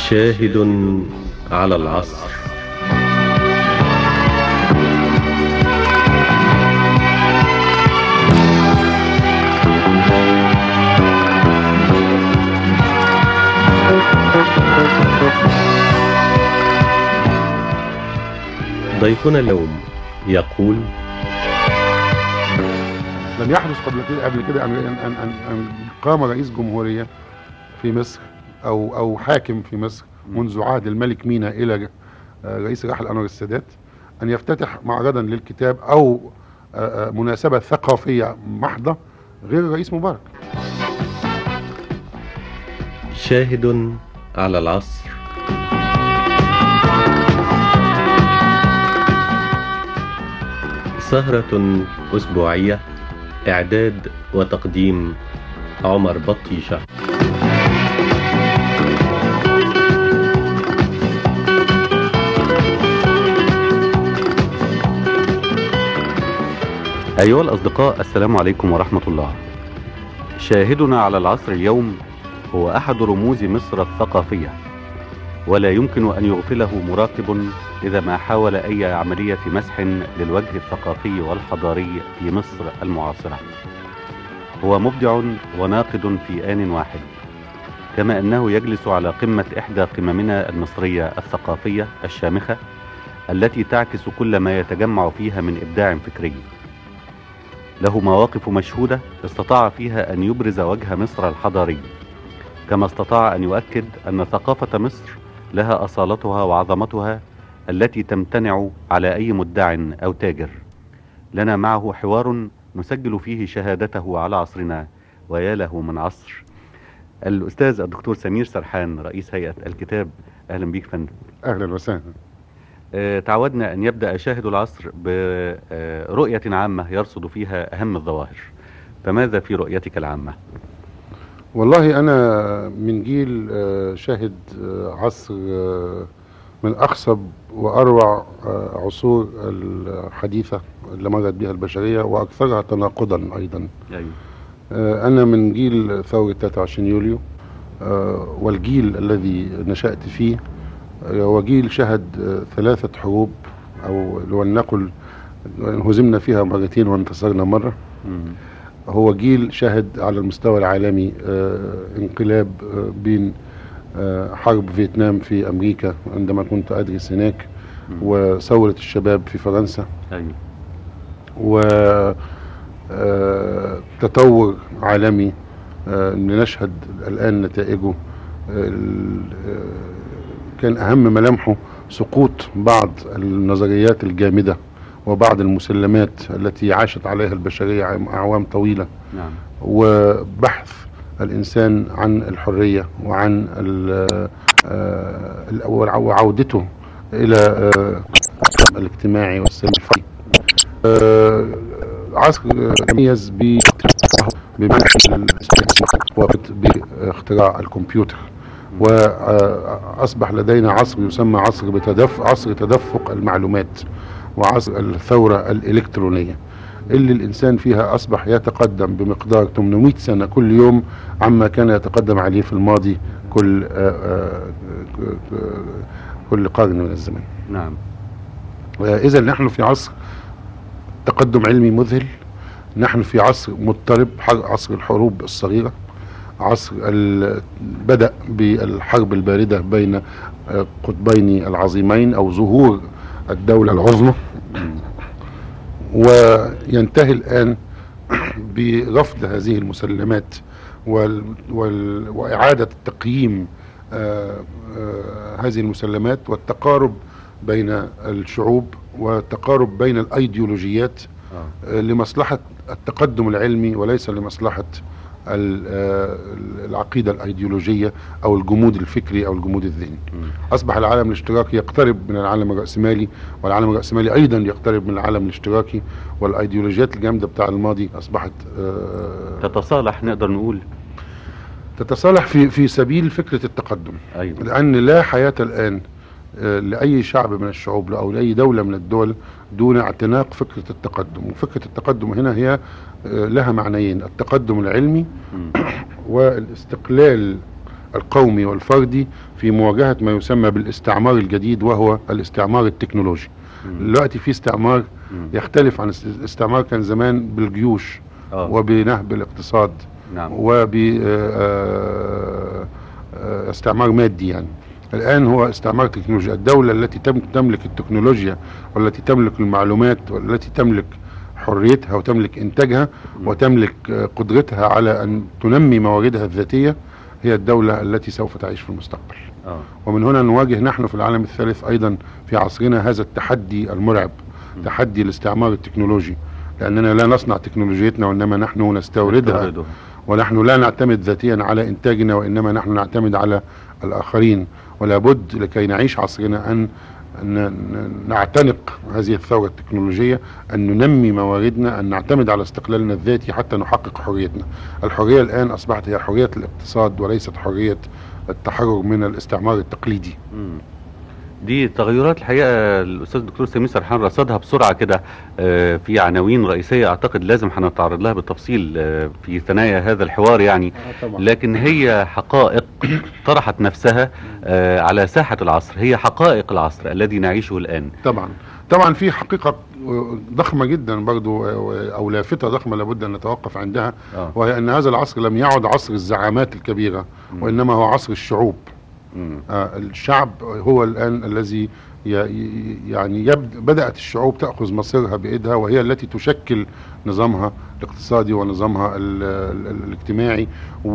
شاهد على العصر ضيفنا اليوم يقول لم يحدث قبل كده قبل كده ان ان ان, أن, أن قام رئيس جمهوريه في مصر او او حاكم في مصر منذ عهد الملك مينا الى آه، رئيس الراحل انور السادات ان يفتتح معرضا للكتاب او آه، آه، مناسبه ثقافيه محضه غير الرئيس مبارك شاهد على العصر سهرة أسبوعية إعداد وتقديم عمر بطيشة أيها الأصدقاء السلام عليكم ورحمة الله شاهدنا على العصر اليوم هو أحد رموز مصر الثقافية ولا يمكن أن يغفله مراقب إذا ما حاول أي عملية مسح للوجه الثقافي والحضاري في مصر المعاصرة هو مبدع وناقد في آن واحد كما أنه يجلس على قمة إحدى قممنا المصرية الثقافية الشامخة التي تعكس كل ما يتجمع فيها من إبداع فكري له مواقف مشهودة استطاع فيها أن يبرز وجه مصر الحضاري كما استطاع أن يؤكد أن ثقافة مصر لها أصالتها وعظمتها التي تمتنع على أي مدع أو تاجر لنا معه حوار نسجل فيه شهادته على عصرنا ويا له من عصر الأستاذ الدكتور سمير سرحان رئيس هيئة الكتاب أهلا بيك فندم اهلا وسهلا آه، تعودنا أن يبدأ شاهد العصر برؤية عامة يرصد فيها أهم الظواهر فماذا في رؤيتك العامة؟ والله انا من جيل آه، شاهد آه، عصر آه، من اخصب واروع آه، عصور الحديثه اللي مرت بها البشريه واكثرها تناقضا ايضا أيوه آه، أنا من جيل ثورة 23 يوليو آه، والجيل الذي نشأت فيه آه، هو جيل شهد آه، ثلاثة حروب أو لو نقل هزمنا فيها مرتين وانتصرنا مرة مم. هو جيل شهد على المستوى العالمي آه، انقلاب آه، بين آه، حرب فيتنام في أمريكا عندما كنت أدرس هناك مم. وثورة الشباب في فرنسا أيوه و آه، تطور عالمي آه، لنشهد الآن نتائجه آه، ال- آه، كان أهم ملامحه سقوط بعض النظريات الجامدة وبعض المسلمات التي عاشت عليها البشرية عام- أعوام طويلة نعم وبحث الإنسان عن الحرية وعن ال- آه، ال- وعودته إلى آه، الاجتماعي والسلمي آه، عصر يتميز ب بمنح وقت باختراع الكمبيوتر واصبح لدينا عصر يسمى عصر بتدف عصر تدفق المعلومات وعصر الثوره الالكترونيه اللي الانسان فيها اصبح يتقدم بمقدار 800 سنه كل يوم عما كان يتقدم عليه في الماضي كل آه، آه، كل قرن من الزمن نعم إذا نحن في عصر تقدم علمي مذهل نحن في عصر مضطرب حر- عصر الحروب الصغيرة عصر ال- بدأ بالحرب الباردة بين آه، قطبين العظيمين أو ظهور الدولة العظمى وينتهي الآن برفض هذه المسلمات وال وال وإعادة تقييم آه، آه، هذه المسلمات والتقارب بين الشعوب والتقارب بين الأيديولوجيات آه. آه، لمصلحة التقدم العلمي وليس لمصلحة ال- آه، العقيدة الأيديولوجية أو الجمود الفكري أو الجمود الذهني مم. أصبح العالم الاشتراكي يقترب من العالم الرأسمالي والعالم الرأسمالي أيضا يقترب من العالم الاشتراكي والأيديولوجيات الجامدة بتاع الماضي أصبحت آه، تتصالح نقدر نقول تتصالح في في سبيل فكرة التقدم أيوه لأن لا حياة الآن آه، لأي شعب من الشعوب أو لأي دولة من الدول دون اعتناق فكرة التقدم وفكرة التقدم هنا هي آه، لها معنيين التقدم العلمي مم. والاستقلال القومي والفردي في مواجهة ما يسمى بالاستعمار الجديد وهو الاستعمار التكنولوجي مم. دلوقتي في استعمار مم. يختلف عن الاستعمار كان زمان بالجيوش آه. وبنهب الاقتصاد نعم وب آه، آه، استعمار مادي يعني الآن هو استعمار تكنولوجيا الدولة التي تم- تملك التكنولوجيا والتي تملك المعلومات والتي تملك حريتها وتملك إنتاجها وتملك آه، قدرتها على أن تنمي مواردها الذاتية هي الدولة التي سوف تعيش في المستقبل اه ومن هنا نواجه نحن في العالم الثالث أيضا في عصرنا هذا التحدي المرعب تحدي الاستعمار التكنولوجي لأننا لا نصنع تكنولوجيتنا وإنما نحن نستوردها نستوردها. ونحن لا نعتمد ذاتيا على إنتاجنا وإنما نحن نعتمد على الآخرين ولا بد لكي نعيش عصرنا أن ن- ن- نعتنق هذه الثورة التكنولوجية أن ننمي مواردنا أن نعتمد على استقلالنا الذاتي حتى نحقق حريتنا الحرية الآن أصبحت هي حرية الاقتصاد وليست حرية التحرر من الاستعمار التقليدي مم. دي تغيرات الحقيقه الاستاذ الدكتور سمير سرحان رصدها بسرعه كده آه، في عناوين رئيسيه اعتقد لازم هنتعرض لها بالتفصيل آه، في ثنايا هذا الحوار يعني لكن هي حقائق طرحت نفسها آه، على ساحه العصر هي حقائق العصر الذي نعيشه الان طبعا طبعا في حقيقة ضخمة جدا برضو أو لافتة ضخمة لابد أن نتوقف عندها آه. وهي أن هذا العصر لم يعد عصر الزعامات الكبيرة مم. وإنما هو عصر الشعوب مم. آه، الشعب هو الآن الذي ي- ي- يعني يبد بدأت الشعوب تأخذ مصيرها بإيدها وهي التي تشكل نظامها الاقتصادي ونظامها ال- ال- الاجتماعي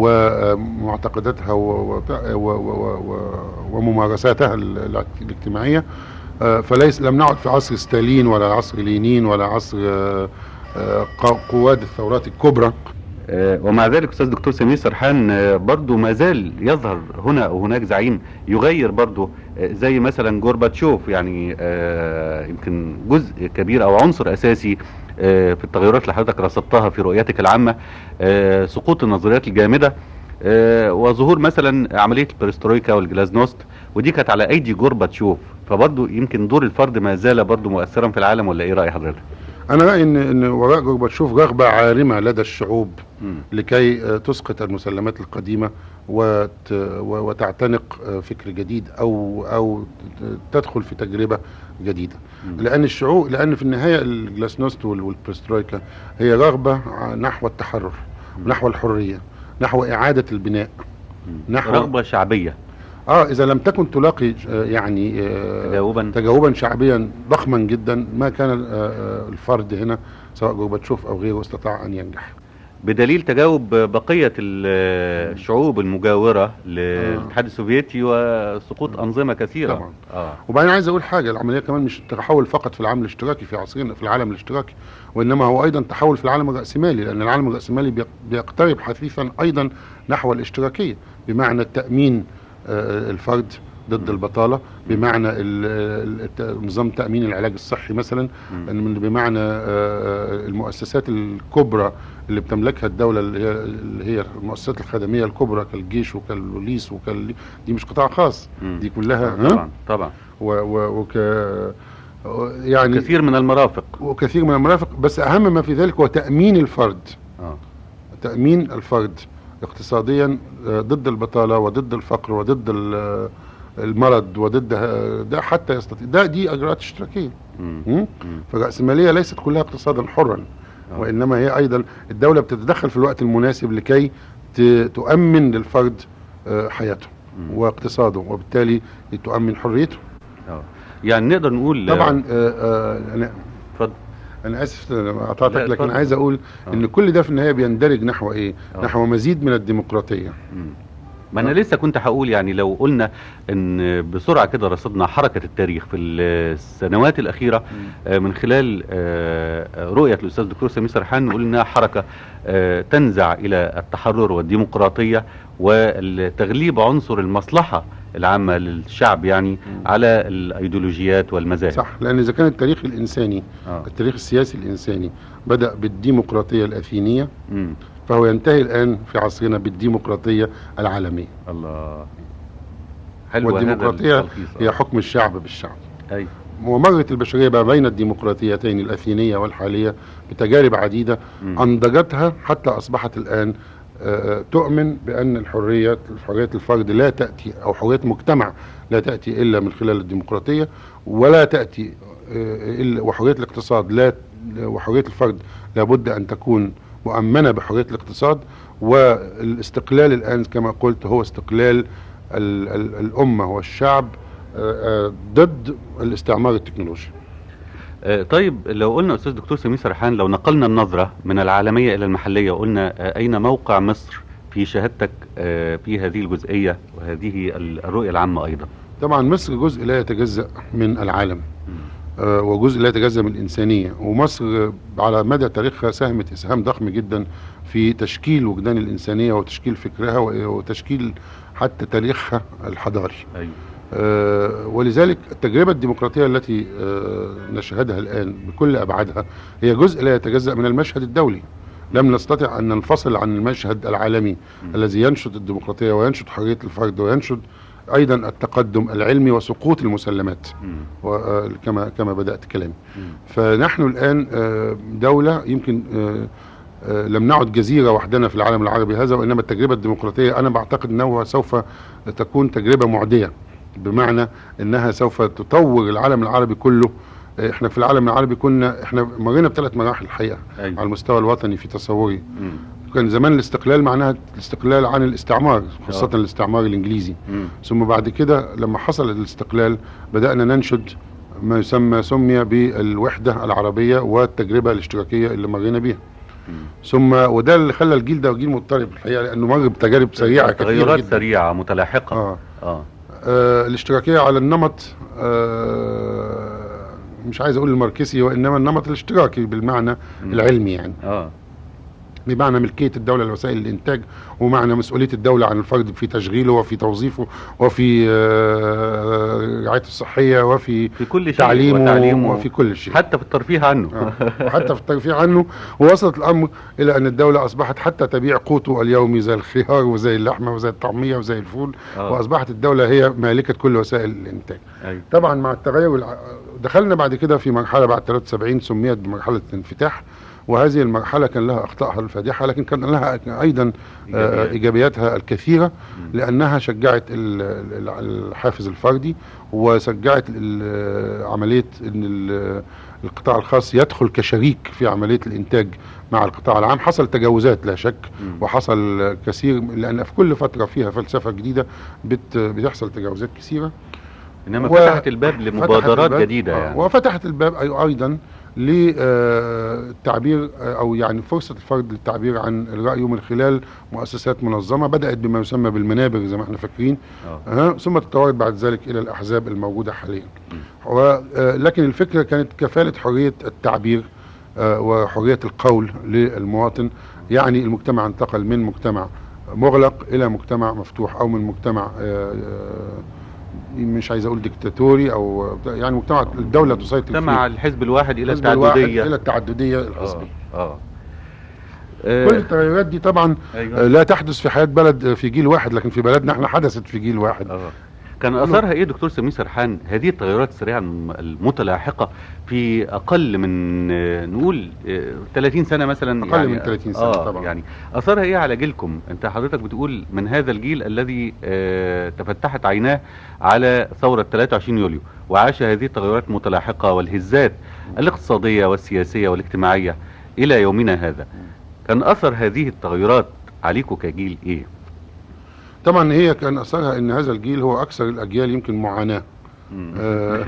ومعتقداتها و- و- و- و- و- وممارساتها ال- ال- الاجتماعية آه، فليس لم نعد في عصر ستالين ولا عصر لينين ولا عصر آه، آه، قو- قواد الثورات الكبرى آه، ومع ذلك استاذ دكتور سمير سرحان آه، برضو ما زال يظهر هنا او هناك زعيم يغير برضو آه، زي مثلا جورباتشوف يعني آه، يمكن جزء كبير او عنصر اساسي آه، في التغيرات اللي حضرتك رصدتها في رؤيتك العامه آه، سقوط النظريات الجامده آه، وظهور مثلا عمليه البريسترويكا والجلازنوست ودي كانت على ايدي جورباتشوف فبرضو يمكن دور الفرد ما زال برضو مؤثرا في العالم ولا ايه راي حضرتك؟ أنا رأيي إن إن وراء جورباتشوف رغبة عارمة لدى الشعوب مم. لكي آه، تسقط المسلمات القديمة وت و- وتعتنق آه، فكر جديد او او ت- تدخل في تجربه جديده مم. لان الشعوب لان في النهايه الجلاسنوست وال- والبرسترويكا هي رغبه ع- نحو التحرر نحو الحريه نحو اعاده البناء مم. نحو- رغبه شعبيه اه اذا لم تكن تلاقي آه، يعني آه، تجاوبا تجاوبا شعبيا ضخما جدا ما كان آه، آه، الفرد هنا سواء جورباتشوف او غيره استطاع ان ينجح بدليل تجاوب بقية ال- الشعوب المجاورة للاتحاد السوفيتي وسقوط أنظمة كثيرة طبعا. آه. وبعدين عايز اقول حاجه العمليه كمان مش تحول فقط في العالم الاشتراكي في عصرنا في العالم الاشتراكي وانما هو ايضا تحول في العالم الراسمالي لان العالم الراسمالي بيق- بيقترب حثيثا ايضا نحو الاشتراكيه بمعنى التامين آه، الفرد ضد البطاله بمعنى ال- ال- نظام تامين العلاج الصحي مثلا مم. إن من- بمعنى آه، المؤسسات الكبرى اللي بتملكها الدوله اللي هي اللي هي المؤسسات الخدميه الكبرى كالجيش وكالبوليس وكال دي مش قطاع خاص مم. دي كلها ها؟ طبعا طبعا و و وك يعني كثير من المرافق وكثير من المرافق بس اهم ما في ذلك هو تامين الفرد آه. تامين الفرد اقتصاديا آه، ضد البطاله وضد الفقر وضد ال- المرض وضد ه- ده حتى يستطيع ده دي اجراءات اشتراكيه مم. م? مم. فالراسماليه ليست كلها اقتصادا حرا آه. وانما هي ايضا الدوله بتتدخل في الوقت المناسب لكي ت- تؤمن للفرد آه، حياته مم. واقتصاده وبالتالي تؤمن حريته آه. يعني نقدر نقول طبعا آه، آه، انا اتفضل انا اسف لما قطعتك لا، لكن اتفضل. عايز اقول آه. ان كل ده في النهايه بيندرج نحو ايه آه. نحو مزيد من الديمقراطيه مم. ما انا لسه كنت هقول يعني لو قلنا ان بسرعه كده رصدنا حركه التاريخ في السنوات الاخيره آه، من خلال آه، آه، رؤيه الاستاذ الدكتور سمير سرحان نقول انها حركه آه، تنزع الى التحرر والديمقراطيه وتغليب عنصر المصلحه العامه للشعب يعني على الايديولوجيات والمذاهب صح لان اذا كان التاريخ الانساني آه. التاريخ السياسي الانساني بدا بالديمقراطيه الاثينيه مم. فهو ينتهي الان في عصرنا بالديمقراطيه العالميه الله حلو هذا والديمقراطيه التلخيص. هي حكم الشعب بالشعب أي. ومرت البشريه ما بين الديمقراطيتين الاثينيه والحاليه بتجارب عديده مم. انضجتها حتى اصبحت الان آه، تؤمن بان الحريه حريه الفرد لا تاتي او حريه المجتمع لا تاتي الا من خلال الديمقراطيه ولا تاتي آه، الا وحريه الاقتصاد لا وحريه الفرد لابد ان تكون مؤمنه بحريه الاقتصاد والاستقلال الان كما قلت هو استقلال ال- ال- الامه والشعب آه، آه، ضد الاستعمار التكنولوجي آه، طيب لو قلنا استاذ دكتور سمير سرحان لو نقلنا النظره من العالميه الى المحليه وقلنا آه، اين موقع مصر في شهادتك آه، في هذه الجزئيه وهذه ال- الرؤيه العامه ايضا طبعا مصر جزء لا يتجزأ من العالم آه، وجزء لا يتجزأ من الإنسانية ومصر آه، على مدى تاريخها ساهمت إسهام ضخم جدا في تشكيل وجدان الإنسانية وتشكيل فكرها و- وتشكيل حتى تاريخها الحضاري ايوه آه، ولذلك التجربة الديمقراطية التي آه، نشهدها الآن بكل أبعادها هي جزء لا يتجزأ من المشهد الدولي لم نستطع أن ننفصل عن المشهد العالمي الذي ينشد الديمقراطية وينشد حرية الفرد وينشد أيضا التقدم العلمي وسقوط المسلمات مم. و- آه، كما كما بدأت كلامي مم. فنحن الآن آه، دولة يمكن آه، آه، لم نعد جزيرة وحدنا في العالم العربي هذا وإنما التجربة الديمقراطية أنا بعتقد أنها سوف تكون تجربة معدية بمعنى أنها سوف تطور العالم العربي كله آه، احنا في العالم العربي كنا احنا مرينا بثلاث مراحل الحقيقة على ايوه المستوى الوطني في تصوري مم. كان زمان الاستقلال معناها الاستقلال عن الاستعمار خاصة آه. الاستعمار الإنجليزي مم. ثم بعد كده لما حصل الاستقلال بدأنا ننشد ما يسمى سمي بالوحدة العربية والتجربة الاشتراكية اللي مرينا بيها مم. ثم وده اللي خلى الجيل ده جيل مضطرب الحقيقة لأنه مر بتجارب سريعة كثيرة تغيرات جدا سريعه متلاحقه آه. اه آه الاشتراكية على النمط آه مش عايز أقول الماركسي وإنما النمط الاشتراكي بالمعنى مم. العلمي يعني اه بمعنى ملكية الدولة لوسائل الإنتاج ومعنى مسؤولية الدولة عن الفرد في تشغيله وفي توظيفه وفي آه، رعايته الصحية وفي في كل شيء تعليمه وتعليمه وفي كل شيء حتى في الترفيه عنه آه، وحتى في الترفيه عنه ووصلت الأمر إلى أن الدولة أصبحت حتى تبيع قوته اليومي زي الخيار وزي اللحمة وزي الطعمية وزي الفول آه. وأصبحت الدولة هي مالكة كل وسائل الإنتاج ايوه طبعا مع التغير الع- دخلنا بعد كده في مرحله بعد 73 سميت بمرحله الانفتاح وهذه المرحله كان لها اخطائها الفادحه لكن كان لها ايضا آه، إيجابيات. ايجابياتها الكثيره لانها شجعت ال- ال- الحافز الفردي وشجعت ال- عمليه ان ال- القطاع الخاص يدخل كشريك في عمليه الانتاج مع القطاع العام حصل تجاوزات لا شك مم. وحصل كثير لان في كل فتره فيها فلسفه جديده بت بتحصل تجاوزات كثيره انما و- فتحت الباب فتحت لمبادرات الباب- جديده آه، يعني وفتحت الباب أي- ايضا للتعبير او يعني فرصه الفرد للتعبير عن رايه من خلال مؤسسات منظمه بدات بما يسمى بالمنابر زي ما احنا فاكرين اه أه ثم تطورت بعد ذلك الى الاحزاب الموجوده حاليا مم. ولكن الفكره كانت كفاله حريه التعبير آه، وحريه القول للمواطن يعني المجتمع انتقل من مجتمع مغلق الى مجتمع مفتوح او من مجتمع آه، آه، مش عايز اقول ديكتاتوري او يعني مجتمع الدوله تسيطر مجتمع فيه الحزب الواحد الى الحزب الواحد التعدديه الى التعدديه اه الحزبيه اه كل آه، التغيرات دي طبعا آه، ايوه لا تحدث في حياه بلد آه، في جيل واحد لكن في بلدنا احنا حدثت في جيل واحد اه كان اثرها ايه دكتور سمير سرحان هذه التغيرات السريعه الم- المتلاحقه في اقل من آه، نقول آه، 30 سنه مثلا أقل من 30 سنة آه طبعا. يعني اثرها ايه على جيلكم انت حضرتك بتقول من هذا الجيل الذي آه، تفتحت عيناه على ثوره 23 يوليو وعاش هذه التغيرات المتلاحقه والهزات الاقتصاديه والسياسيه والاجتماعيه الى يومنا هذا كان اثر هذه التغيرات عليكم كجيل ايه طبعا هي كان اثرها ان هذا الجيل هو اكثر الاجيال يمكن معاناه مم. آه،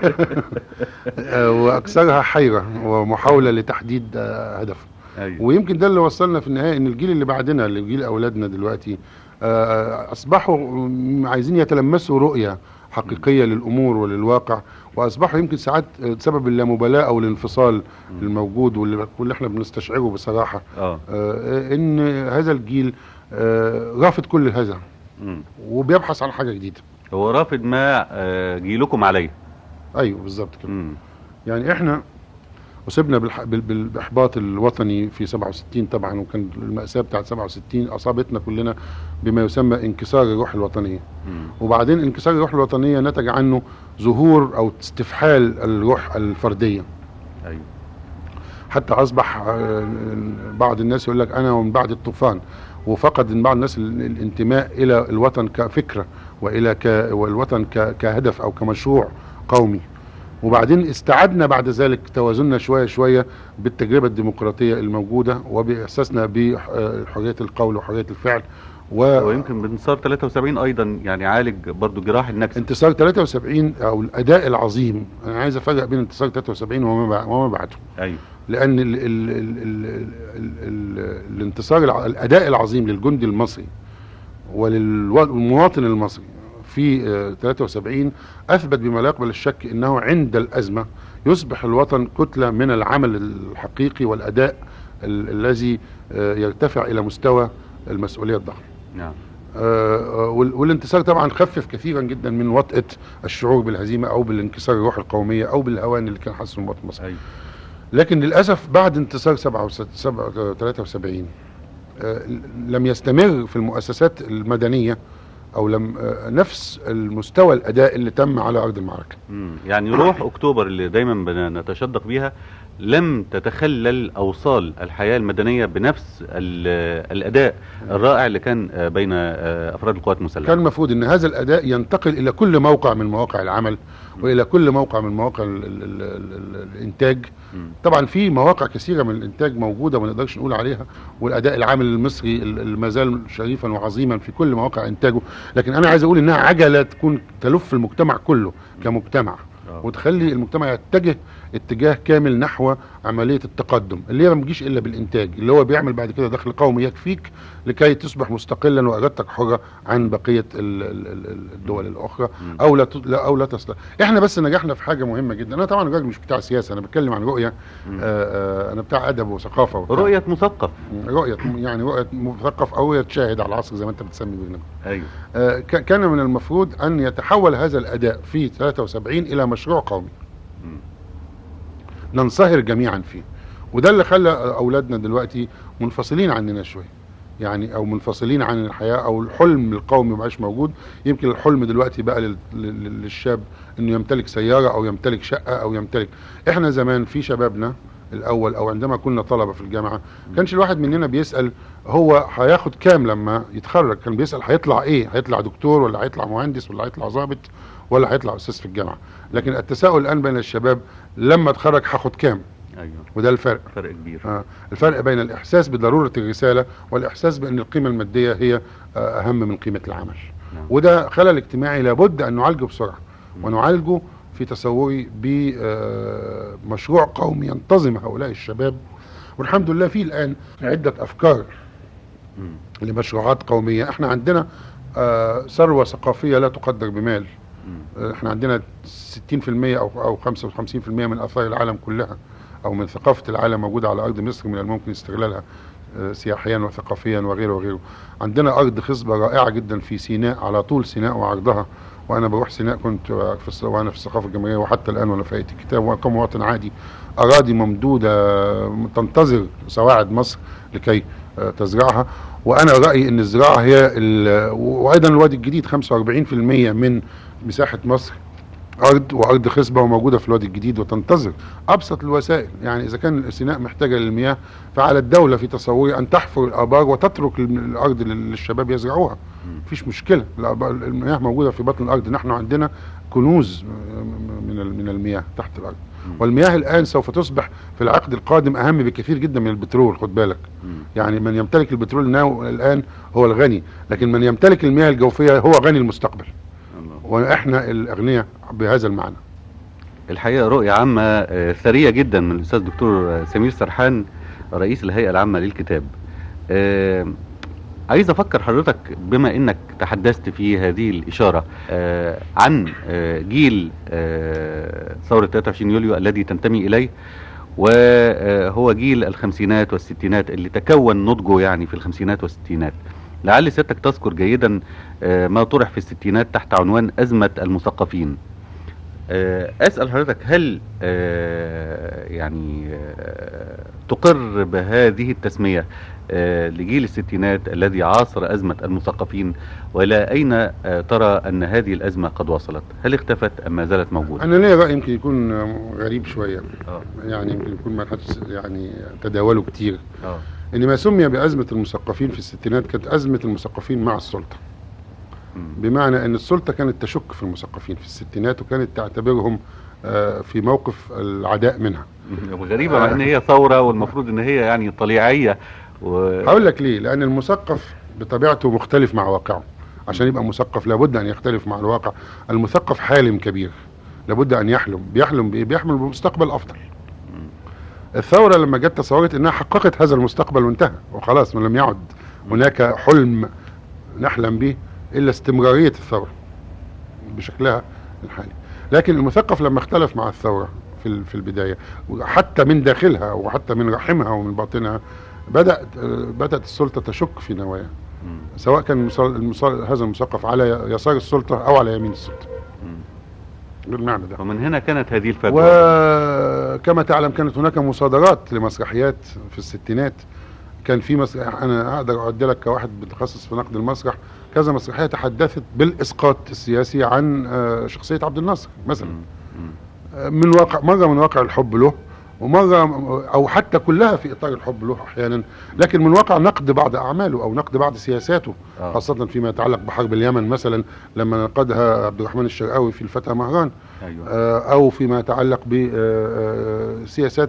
آه، واكثرها حيره ومحاوله لتحديد آه، هدف أيوة. ويمكن ده اللي وصلنا في النهايه ان الجيل اللي بعدنا اللي جيل اولادنا دلوقتي آه، اصبحوا م- عايزين يتلمسوا رؤيه حقيقيه للامور وللواقع واصبحوا يمكن ساعات آه، سبب اللامبالاه او الانفصال الموجود واللي واللي احنا بنستشعره بصراحه اه آه، ان هذا الجيل آه، رافض كل هذا مم. وبيبحث عن حاجه جديده هو رافض ما آه، جيلكم عليه ايوه بالظبط كده مم. يعني احنا اصبنا بالح... بال... بالاحباط الوطني في 67 طبعا وكان الماساه بتاعت 67 اصابتنا كلنا بما يسمى انكسار الروح الوطنيه مم. وبعدين انكسار الروح الوطنيه نتج عنه ظهور او استفحال الروح الفرديه ايوه حتى اصبح آه، بعض الناس يقول لك انا ومن بعد الطوفان وفقد من بعض الناس ال- الانتماء الى الوطن كفكره والى ك والوطن ك كهدف او كمشروع قومي وبعدين استعدنا بعد ذلك توازننا شويه شويه بالتجربه الديمقراطيه الموجوده وباحساسنا بحريه القول وحريه الفعل ويمكن بانتصار 73 ايضا يعني عالج برضو جراح النكسه وانتصار 73 او الاداء العظيم انا عايز افرق بين انتصار 73 وما بع- وما بعده ايوه لان ال ال ال ال ال ال الانتصار الع- الاداء العظيم للجندي المصري وللمواطن المصري في آه، 73 اثبت بما لا يقبل الشك انه عند الازمه يصبح الوطن كتله من العمل الحقيقي والاداء ال- الذي آه، يرتفع الى مستوى المسؤوليه الضخمه. نعم آه، وال- والانتصار طبعا خفف كثيرا جدا من وطأة الشعور بالهزيمه او بالانكسار الروح القوميه او بالهوان اللي كان حاسه المواطن المصري. ايوه لكن للاسف بعد انتصار 77 73 آه، لم يستمر في المؤسسات المدنيه او لم آه، نفس المستوى الاداء اللي تم على ارض المعركه مم. يعني روح اكتوبر اللي دايما بنتشدق بيها لم تتخلل اوصال الحياه المدنيه بنفس ال- الاداء الرائع اللي كان آه، بين آه، افراد القوات المسلحه كان المفروض ان هذا الاداء ينتقل الى كل موقع من مواقع العمل والى كل موقع من مواقع ال ال ال ال الانتاج مم. طبعا في مواقع كثيره من الانتاج موجوده ما نقدرش نقول عليها والاداء العامل المصري ال- ال- ما زال شريفا وعظيما في كل مواقع انتاجه لكن انا عايز اقول انها عجله تكون تلف المجتمع كله كمجتمع آه. وتخلي المجتمع يتجه اتجاه كامل نحو عمليه التقدم اللي هي ما بتجيش الا بالانتاج اللي هو بيعمل بعد كده دخل قومي يكفيك لكي تصبح مستقلا وارادتك حره عن بقيه ال- ال- ال- الدول الاخرى مم. او لا ت- لا- او لا تصل احنا بس نجحنا في حاجه مهمه جدا انا طبعا راجل مش بتاع سياسه انا بتكلم عن رؤيه مم. آه آه انا بتاع ادب وثقافه وبتاع رؤيه مثقف رؤيه يعني رؤيه مثقف او رؤيه شاهد على العصر زي ما انت بتسمي برنامج ايوه آه، ك- كان من المفروض ان يتحول هذا الاداء في 73 الى مشروع قومي مم. ننصهر جميعا فيه وده اللي خلى اولادنا دلوقتي منفصلين عننا شويه يعني او منفصلين عن الحياه او الحلم القومي ما بقاش موجود يمكن الحلم دلوقتي بقى لل- لل- للشاب انه يمتلك سياره او يمتلك شقه او يمتلك احنا زمان في شبابنا الاول او عندما كنا طلبه في الجامعه كانش الواحد مننا بيسال هو هياخد كام لما يتخرج كان بيسال هيطلع ايه هيطلع دكتور ولا هيطلع مهندس ولا هيطلع ضابط ولا هيطلع استاذ في الجامعه لكن التساؤل الان بين الشباب لما اتخرج هاخد كام ايوه وده الفرق فرق كبير آه، الفرق بين الاحساس بضروره الرساله والاحساس بان القيمه الماديه هي آه، اهم من قيمه العمل نعم. وده خلل اجتماعي لابد ان نعالجه بسرعه ونعالجه في تصوري بمشروع قومي ينتظم هؤلاء الشباب والحمد لله في الان عده افكار مم. لمشروعات قوميه احنا عندنا آه، ثروه ثقافيه لا تقدر بمال مم. احنا عندنا 60% او او 55% من اثار العالم كلها او من ثقافه العالم موجوده على ارض مصر من الممكن استغلالها آه، سياحيا وثقافيا وغيره وغيره عندنا ارض خصبه رائعه جدا في سيناء على طول سيناء وعرضها وانا بروح سيناء كنت في الص- وانا في الثقافه الجماهيريه وحتى الان وانا في آية الكتاب وكمواطن عادي اراضي ممدوده تنتظر سواعد مصر لكي آه، تزرعها وانا رايي ان الزراعه هي ال- وايضا الوادي الجديد 45% من مساحه مصر ارض وارض خصبه وموجوده في الوادي الجديد وتنتظر ابسط الوسائل يعني اذا كان سيناء محتاجه للمياه فعلى الدوله في تصوري ان تحفر الابار وتترك الارض لل- للشباب يزرعوها مم. مفيش مشكله الآبار- المياه موجوده في بطن الارض نحن عندنا كنوز من ال- من المياه تحت الارض مم. والمياه الان سوف تصبح في العقد القادم اهم بكثير جدا من البترول خد بالك مم. يعني من يمتلك البترول ناو الان هو الغني لكن من يمتلك المياه الجوفيه هو غني المستقبل الله. واحنا الاغنياء بهذا المعنى الحقيقه رؤيه عامه آه، ثريه جدا من الاستاذ دكتور آه، سمير سرحان رئيس الهيئه العامه للكتاب آه، عايز افكر حضرتك بما انك تحدثت في هذه الاشاره آه، عن آه، جيل آه، ثوره 23 يوليو الذي تنتمي اليه وهو جيل الخمسينات والستينات اللي تكون نضجه يعني في الخمسينات والستينات لعل سيادتك تذكر جيدا آه، ما طرح في الستينات تحت عنوان أزمة المثقفين آه، أسأل حضرتك هل آه، يعني آه، تقر بهذه التسمية آه، لجيل الستينات الذي عاصر أزمة المثقفين وإلى أين آه، ترى أن هذه الأزمة قد وصلت هل اختفت أم ما زالت موجودة انا ليا راي يمكن يكون غريب شويه آه. يعني يمكن يكون ما حدش يعني تداوله كتير آه. ان ما سمي بازمه المثقفين في الستينات كانت ازمه المثقفين مع السلطه مم. بمعنى ان السلطه كانت تشك في المثقفين في الستينات وكانت تعتبرهم آه، في موقف العداء منها غريبة مع ان هي ثورة والمفروض ان هي يعني طليعية و... هقول لك ليه لان المثقف بطبيعته مختلف مع واقعه عشان يبقى مثقف لابد ان يختلف مع الواقع المثقف حالم كبير لابد ان يحلم بيحلم بايه بيحلم بمستقبل افضل الثوره لما جت تصورت انها حققت هذا المستقبل وانتهى وخلاص لم يعد هناك حلم نحلم به الا استمراريه الثوره بشكلها الحالي لكن المثقف لما اختلف مع الثوره في ال- في البدايه وحتى من داخلها وحتى من رحمها ومن باطنها بدات بدات السلطه تشك في نواياها مم. سواء كان المص- المص- هذا المثقف على يسار السلطه او على يمين السلطه مم. بالمعنى ده ومن هنا كانت هذه الفتوى وكما تعلم كانت هناك مصادرات لمسرحيات في الستينات كان في مسرح انا اقدر اعد لك كواحد متخصص في نقد المسرح كذا مسرحيه تحدثت بالاسقاط السياسي عن آه، شخصيه عبد الناصر مثلا مم. مم. آه، من واقع مره من واقع الحب له ومره او حتى كلها في اطار الحب له احيانا لكن من واقع نقد بعض اعماله او نقد بعض سياساته آه. خاصه فيما يتعلق بحرب اليمن مثلا لما نقدها عبد الرحمن الشرقاوي في الفتى مهران ايوه آه، او فيما يتعلق بسياسات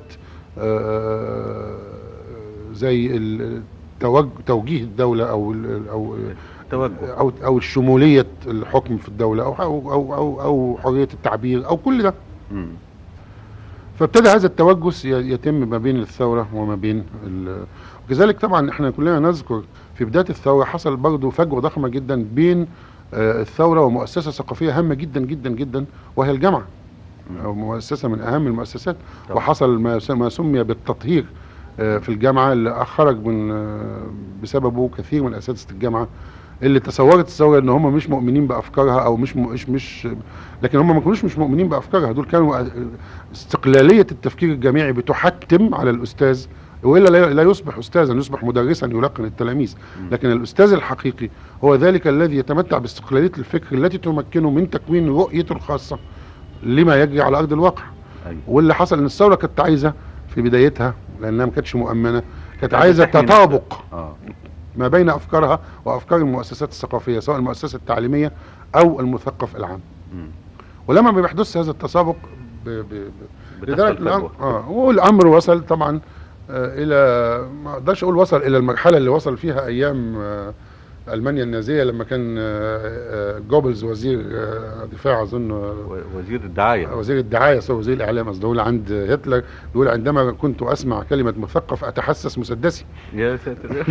زي ال- توج- توجيه الدوله او ال- او التوجه او او شموليه الحكم في الدوله او او او او, أو حريه التعبير او كل ده مم. فابتدى هذا التوجس ي- يتم ما بين الثوره وما بين ال- وكذلك طبعا احنا كلنا نذكر في بدايه الثوره حصل برضه فجوه ضخمه جدا بين آه، الثوره ومؤسسه ثقافيه هامه جدا جدا جدا وهي الجامعه مم. او مؤسسه من اهم المؤسسات طبعا. وحصل ما يس- ما سمي بالتطهير آه، في الجامعه اللي خرج من آه، بسببه كثير من اساتذه الجامعه اللي تصورت الثوره ان هم مش مؤمنين بافكارها او مش م- مش مش لكن هم ما كانوش مش مؤمنين بافكارها دول كانوا آه، استقلاليه التفكير الجامعي بتحتم على الاستاذ والا لا- لا يصبح استاذا يصبح مدرسا يلقن التلاميذ مم. لكن الاستاذ الحقيقي هو ذلك الذي يتمتع باستقلاليه الفكر التي تمكنه من تكوين رؤيته الخاصه لما يجري على ارض الواقع ايوه واللي حصل ان الثوره كانت عايزه في بدايتها لانها ما كانتش مؤمنه كانت كانت عايزه بتحمي تطابق اه ما بين افكارها وافكار المؤسسات الثقافيه سواء المؤسسه التعليميه او المثقف العام مم. ولما ما بيحدث هذا التسابق ب... ب... ب... بتحصل لذلك الامر فجوة. اه والامر وصل طبعا آه الى ما اقدرش اقول وصل الى المرحله اللي وصل فيها ايام آه المانيا النازيه لما كان آه آه جوبلز وزير آه دفاع اظن آه و- وزير الدعاية وزير الدعايه سواء وزير الاعلام قصدي هو عند هتلر بيقول عندما كنت اسمع كلمه مثقف اتحسس مسدسي يا ساتر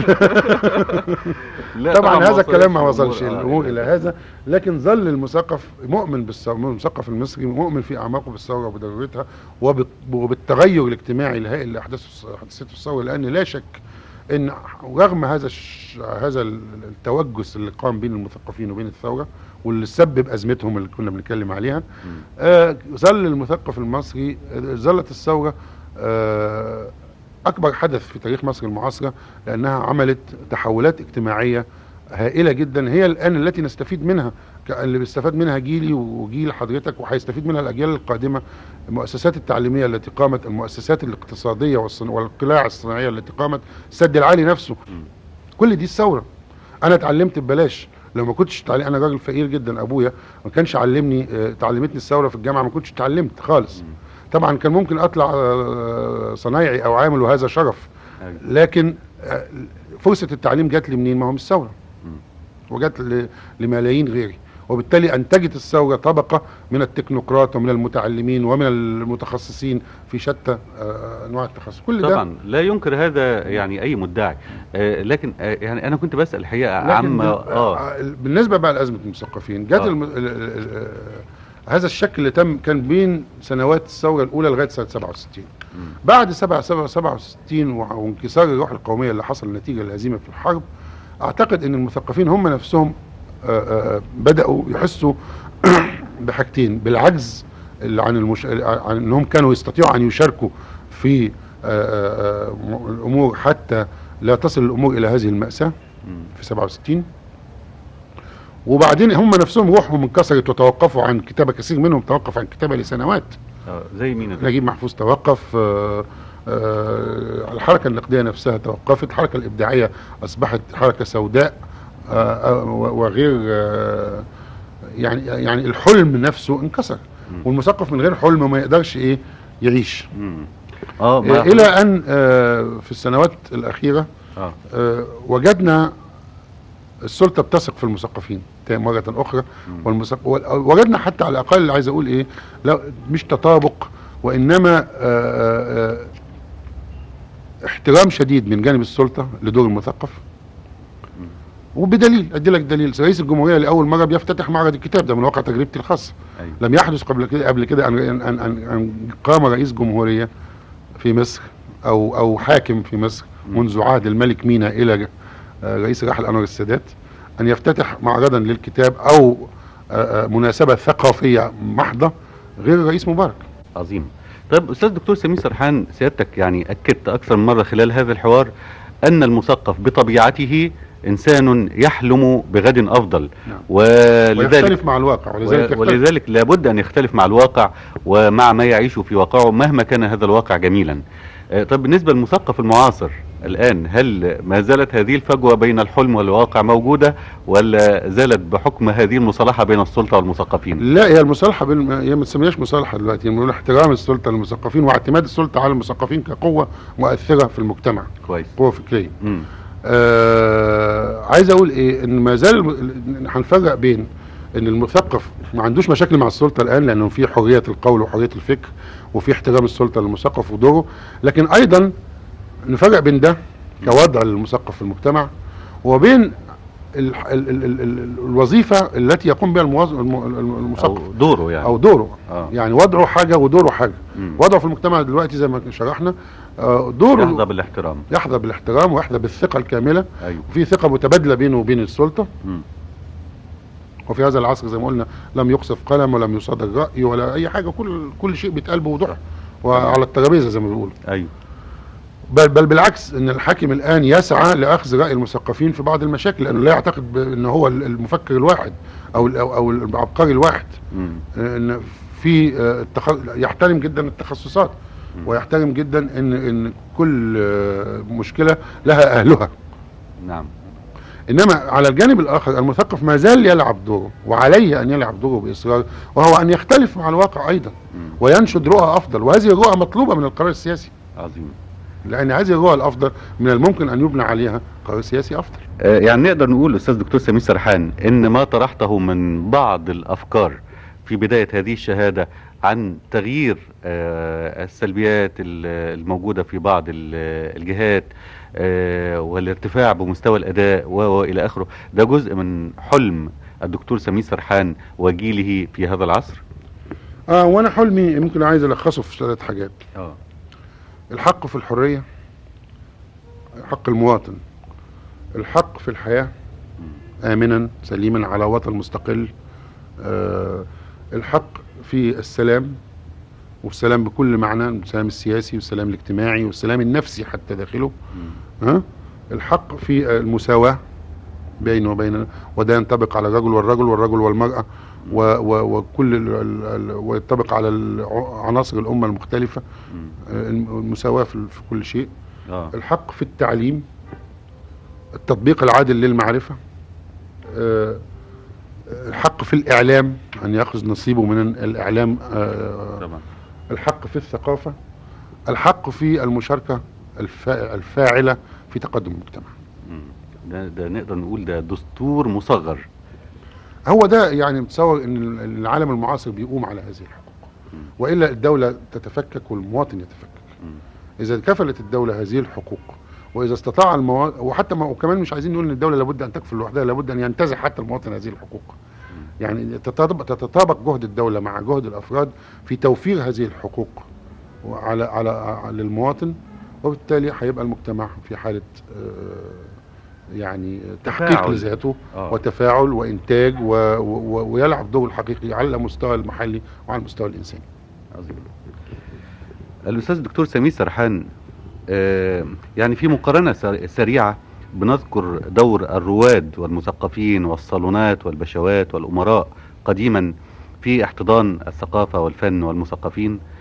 لا طبعا هذا الكلام ما وصلش وصلش الأمور. آه، الامور الى هذا لكن ظل المثقف مؤمن بالثوره المثقف المصري مؤمن في اعماقه بالثوره وبضرورتها وبال- وبالتغير الاجتماعي الهائل اللي احدثه حدثته الثوره لان لا شك ان رغم هذا الش... هذا ال- التوجس اللي قام بين المثقفين وبين الثوره واللي سبب ازمتهم اللي كنا بنتكلم عليها مم. آه، ظل المثقف المصري آه، ظلت الثورة آه، أكبر حدث في تاريخ مصر المعاصرة لأنها عملت تحولات اجتماعية هائلة جدا هي الآن التي نستفيد منها ك- اللي بيستفاد منها جيلي وجيل حضرتك وهيستفيد منها الأجيال القادمة المؤسسات التعليمية التي قامت المؤسسات الاقتصادية والصن- والقلاع الصناعية التي قامت السد العالي نفسه مم. كل دي الثورة أنا اتعلمت ببلاش لو ما كنتش تعلم انا راجل فقير جدا ابويا ما كانش علمني آه، تعلمتني الثوره في الجامعه ما كنتش اتعلمت خالص مم. طبعا كان ممكن اطلع آه، صنايعي او عامل وهذا شرف أيوة. لكن آه، فرصه التعليم جات لي منين ما هو من الثوره مم. وجات ل- لملايين غيري وبالتالي انتجت الثوره طبقه من التكنوقراط ومن المتعلمين ومن المتخصصين في شتى آه، انواع التخصص كل ده طبعا لا ينكر هذا يعني اي مدعي آه لكن آه يعني انا كنت بسال الحقيقه لكن عم بال- اه آه، بالنسبه بقى لازمه المثقفين جت آه. الم... ال... ال... ال... هذا الشك اللي تم كان بين سنوات الثوره الاولى لغايه سنه 67 مم. بعد 7 7 67 وع- وانكسار الروح القوميه اللي حصل نتيجه الهزيمه في الحرب اعتقد ان المثقفين هم نفسهم آه، آه، بداوا يحسوا بحاجتين بالعجز اللي عن المش... عن انهم كانوا يستطيعوا ان يشاركوا في آه، آه، آه، م- الامور حتى لا تصل الامور الى هذه الماساه مم. في 67 وبعدين هم نفسهم روحهم انكسرت وتوقفوا عن كتابه كثير منهم توقف عن كتابه لسنوات آه زي مين ده؟ نجيب محفوظ توقف آه، آه، الحركه النقديه نفسها توقفت الحركه الابداعيه اصبحت حركه سوداء آه، آه، و- وغير آه، يعني يعني الحلم نفسه انكسر والمثقف من غير حلم ما يقدرش ايه يعيش مم. اه آه، ما- الى ان آه، في السنوات الاخيره اه آه، وجدنا السلطه بتثق في المثقفين تا- مره اخرى والمثق... وال- وجدنا حتى على الاقل عايز اقول ايه لا مش تطابق وانما آه، آه، آه، احترام شديد من جانب السلطه لدور المثقف وبدليل ادي لك دليل رئيس الجمهوريه لاول مره بيفتتح معرض الكتاب ده من واقع تجربتي الخاصه أيوة. لم يحدث قبل كده قبل كده ان ان ان, أن, أن قام رئيس جمهوريه في مصر او او حاكم في مصر منذ عهد الملك مينا الى آه، رئيس راحل انور السادات ان يفتتح معرضا للكتاب او آه، آه، مناسبه ثقافيه محضه غير الرئيس مبارك عظيم طيب استاذ دكتور سمير سرحان سيادتك يعني اكدت اكثر من مره خلال هذا الحوار ان المثقف بطبيعته انسان يحلم بغد افضل نعم. ولذلك ويختلف مع الواقع ولذلك يختلف ولذلك لابد ان يختلف مع الواقع ومع ما يعيش في واقعه مهما كان هذا الواقع جميلا آه، طب بالنسبه للمثقف المعاصر الان هل ما زالت هذه الفجوه بين الحلم والواقع موجوده ولا زالت بحكم هذه المصالحه بين السلطه والمثقفين لا هي المصالحه بين هي ما تسميهاش مصالحه دلوقتي بنقول احترام السلطه للمثقفين واعتماد السلطه على المثقفين كقوه مؤثره في المجتمع كويس قوه فكريه مم. آه عايز اقول ايه ان ما زال الم- هنفرق بين ان المثقف ما عندوش مشاكل مع السلطه الان لانه في حريه القول وحريه الفكر وفي احترام السلطه للمثقف ودوره لكن ايضا نفرق بين ده كوضع للمثقف في المجتمع وبين ال ال ال ال ال الوظيفه التي يقوم بها الموظ- الم- الم- المثقف او دوره يعني او دوره آه. يعني وضعه حاجه ودوره حاجه مم. وضعه في المجتمع دلوقتي زي ما شرحنا آه، دوره يحظى بالاحترام يحظى بالاحترام ويحظى بالثقه الكامله ايوه وفي ثقه متبادله بينه وبين السلطه مم. وفي هذا العصر زي ما قلنا لم يقصف قلم ولم يصادر راي ولا اي حاجه كل كل شيء بيتقال بوضوح وعلى الترابيزه زي ما بيقولوا ايوه بل بل بالعكس ان الحاكم الان يسعى لاخذ راي المثقفين في بعض المشاكل لانه لا يعتقد ب- ان هو المفكر الواحد او ال- او أو العبقري الواحد مم. ان في آه، التخ... يحترم جدا التخصصات ويحترم جدا ان ان كل آه، مشكله لها اهلها نعم انما على الجانب الاخر المثقف ما زال يلعب دوره وعليه ان يلعب دوره باصرار وهو ان يختلف مع الواقع ايضا مم. وينشد رؤى افضل وهذه الرؤى مطلوبه من القرار السياسي عظيم لان هذه الرؤى الافضل من الممكن ان يبنى عليها قرار سياسي افضل آه، يعني نقدر نقول استاذ دكتور سمير سرحان ان ما طرحته من بعض الافكار في بدايه هذه الشهاده عن تغيير آه، السلبيات ال- الموجوده في بعض ال- الجهات آه، والارتفاع بمستوى الاداء و- والى اخره ده جزء من حلم الدكتور سمير سرحان وجيله في هذا العصر اه وانا حلمي ممكن عايز الخصه في ثلاث حاجات اه الحق في الحريه حق المواطن الحق في الحياه امنا سليما على وطن مستقل آه الحق في السلام والسلام بكل معنى السلام السياسي والسلام الاجتماعي والسلام النفسي حتى داخله ها الحق في المساواة بينه وبين وده ينطبق على الرجل والرجل والرجل والمرأة و و وكل ال ال ال وينطبق على الع- عناصر الأمة المختلفة مم. آه، المساواة في في كل شيء اه الحق في التعليم التطبيق العادل للمعرفة آه، الحق في الإعلام أن يأخذ نصيبه من الإعلام آه، طبعا الحق في الثقافة الحق في المشاركة الفا- الفاعلة في تقدم المجتمع مم. ده, ده نقدر نقول ده دستور مصغر هو ده يعني متصور ان العالم المعاصر بيقوم على هذه الحقوق مم. والا الدوله تتفكك والمواطن يتفكك مم. اذا كفلت الدوله هذه الحقوق واذا استطاع المواطن وحتى ما وكمان مش عايزين نقول ان الدوله لابد ان تكفل لوحدها لابد ان ينتزع حتى المواطن هذه الحقوق يعني تتطابق تتطابق جهد الدوله مع جهد الافراد في توفير هذه الحقوق على على على- للمواطن وبالتالي هيبقى المجتمع في حاله آه، يعني تحقيق تفاعل. لذاته آه. وتفاعل وانتاج و و ويلعب دور الحقيقي على المستوى المحلي وعلى المستوى الانساني عظيم الأستاذ الدكتور سمير سرحان آه، يعني في مقارنة سر- سريعة بنذكر دور الرواد والمثقفين والصالونات والبشوات والأمراء قديما في احتضان الثقافة والفن والمثقفين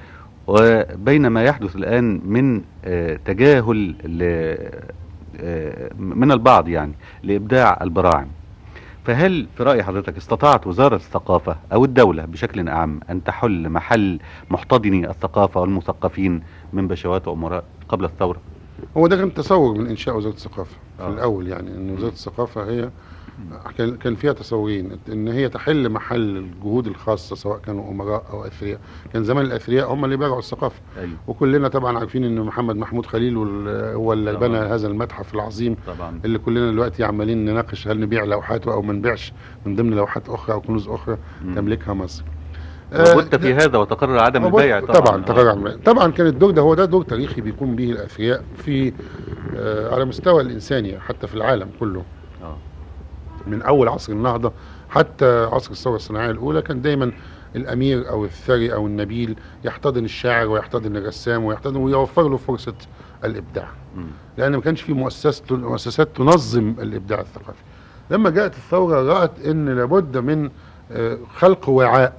وبين ما يحدث الآن من آه، تجاهل ل- آه، من البعض يعني لإبداع البراعم فهل في رأي حضرتك استطاعت وزارة الثقافة أو الدولة بشكل أعم أن تحل محل محتضني الثقافة والمثقفين من بشوات وأمراء قبل الثورة؟ هو ده كان تصور من انشاء وزاره الثقافه في آه. الاول يعني ان وزاره الثقافه هي كان كان فيها تصورين ان هي تحل محل الجهود الخاصه سواء كانوا امراء او اثرياء كان زمان الاثرياء هم اللي بيرعوا الثقافه أيوه وكلنا طبعا عارفين ان محمد محمود خليل وال- هو اللي طبعاً. بنى هذا المتحف العظيم طبعا اللي كلنا دلوقتي عمالين نناقش هل نبيع لوحاته او ما نبيعش من ضمن لوحات اخرى او كنوز اخرى مم. تملكها مصر وبت آه، في هذا وتقرر عدم وبت- البيع طبعا طبعا طبعا طبعا, طبعا كان الدور ده هو ده دور تاريخي بيقوم به الاثرياء في آه على مستوى الانساني حتى في العالم كله آه. من اول عصر النهضه حتى عصر الثوره الصناعيه الاولى كان دايما الامير او الثري او النبيل يحتضن الشاعر ويحتضن الرسام ويحتضن ويوفر له فرصه الابداع مم. لان ما كانش في مؤسسات مؤسسات تنظم الابداع الثقافي لما جاءت الثوره رات ان لابد من آه، خلق وعاء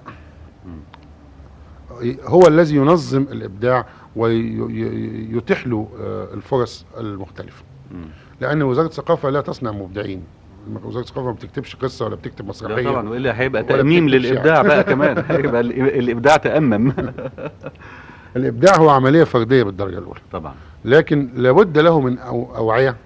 هو الذي ينظم الابداع ويتيح له آه، الفرص المختلفه مم. لان وزاره الثقافه لا تصنع مبدعين وزاره الثقافه ما بتكتبش قصه ولا بتكتب لا مسرحيه طبعا والا هيبقى ولا تأميم بتكتب للإبداع شعر. بقى كمان هيبقى ال- الإبداع تأمم الابداع هو عمليه فرديه بالدرجه الاولى طبعا لكن لابد له من أو اوعيه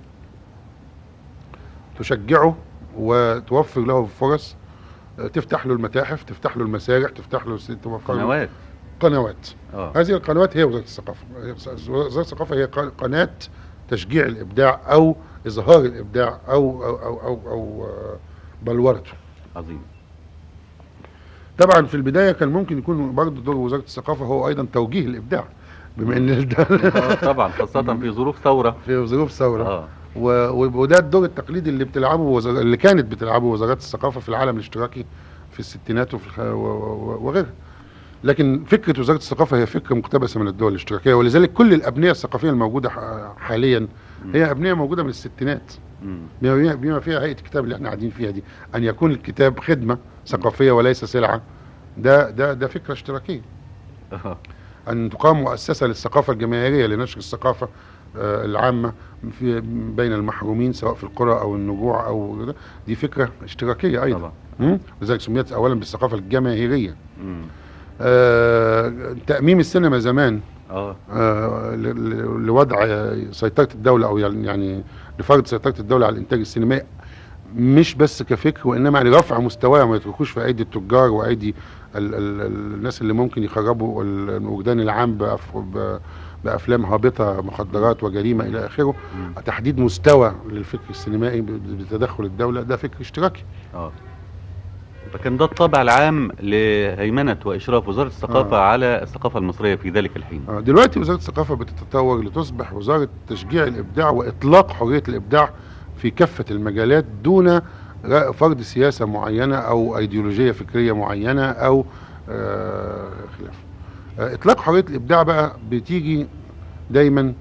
تشجعه وتوفر له فرص آه، تفتح له المتاحف تفتح له المسارح تفتح له توفر له قنوات قنوات اه هذه القنوات هي وزاره الثقافه وزاره الثقافه هي ق- قناه تشجيع الابداع او اظهار الابداع او او او او, أو آه، بلورته عظيم طبعا في البدايه كان ممكن يكون برضه دور وزاره الثقافه هو ايضا توجيه الابداع بما ان ده آه، طبعا خاصة في ظروف ثورة في ظروف ثوره اه و- و- وده الدور التقليدي اللي بتلعبه وزار... اللي كانت بتلعبه وزارات الثقافه في العالم الاشتراكي في الستينات وفي الخ... و... و... وغيرها لكن فكره وزاره الثقافه هي فكره مقتبسه من الدول الاشتراكيه ولذلك كل الابنيه الثقافيه الموجوده ح- حاليا هي ابنيه موجوده من الستينات مم. بما بما فيها هيئه الكتاب اللي احنا قاعدين فيها دي ان يكون الكتاب خدمه ثقافيه وليس سلعه ده ده ده فكره اشتراكيه آه. ان تقام مؤسسه للثقافه الجماهيريه لنشر الثقافه آه، العامه في بين المحرومين سواء في القرى او النجوع او كده. دي فكره اشتراكيه ايضا طبعا مم؟ لذلك سميت اولا بالثقافه الجماهيريه مم. آه، تاميم السينما زمان اه آه، ل- ل- لوضع سيطره الدوله او يعني- يعني لفرض سيطره الدوله على الانتاج السينمائي مش بس كفكر وانما لرفع مستواه ما يتركوش في ايدي التجار وايدي ال ال ال الناس اللي ممكن يخربوا ال- الوجدان العام بأف ب- بافلام هابطه مخدرات وجريمه الى اخره مم. تحديد مستوى للفكر السينمائي ب- بتدخل الدوله ده فكر اشتراكي اه فكان ده الطابع العام لهيمنة وإشراف وزارة الثقافة آه. على الثقافة المصرية في ذلك الحين آه، دلوقتي وزاره الثقافه بتتطور لتصبح وزاره تشجيع الابداع واطلاق حريه الابداع في كافه المجالات دون ر- فرض سياسه معينه او ايديولوجيه فكريه معينه او آه، خلافه. آه، اطلاق حريه الابداع بقى بتيجي دايما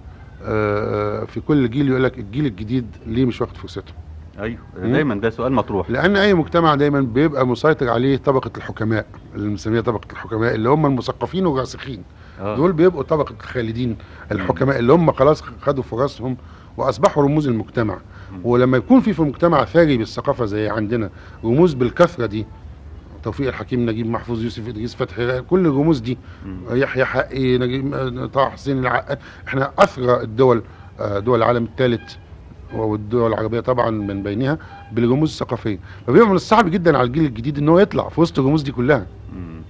آه، في كل جيل يقول لك الجيل الجديد ليه مش واخد فرصته أيوه مم. دايما ده سؤال مطروح لان اي مجتمع دايما بيبقى مسيطر عليه طبقه الحكماء اللي بنسميها طبقه الحكماء اللي هم المثقفين والراسخين آه. دول بيبقوا طبقه الخالدين الحكماء اللي هم خلاص خدوا فرصهم واصبحوا رموز المجتمع ولما يكون في في المجتمع ثري بالثقافه زي عندنا رموز بالكثره دي توفيق الحكيم نجيب محفوظ يوسف ادريس فتحي كل الرموز دي مم. يحيى حقي نجيب آه، طه حسين العقاد احنا اثرى الدول آه، دول العالم الثالث والدول العربيه طبعا من بينها بالرموز الثقافيه فبيبقى من الصعب جدا على الجيل الجديد ان هو يطلع في وسط الرموز دي كلها مم.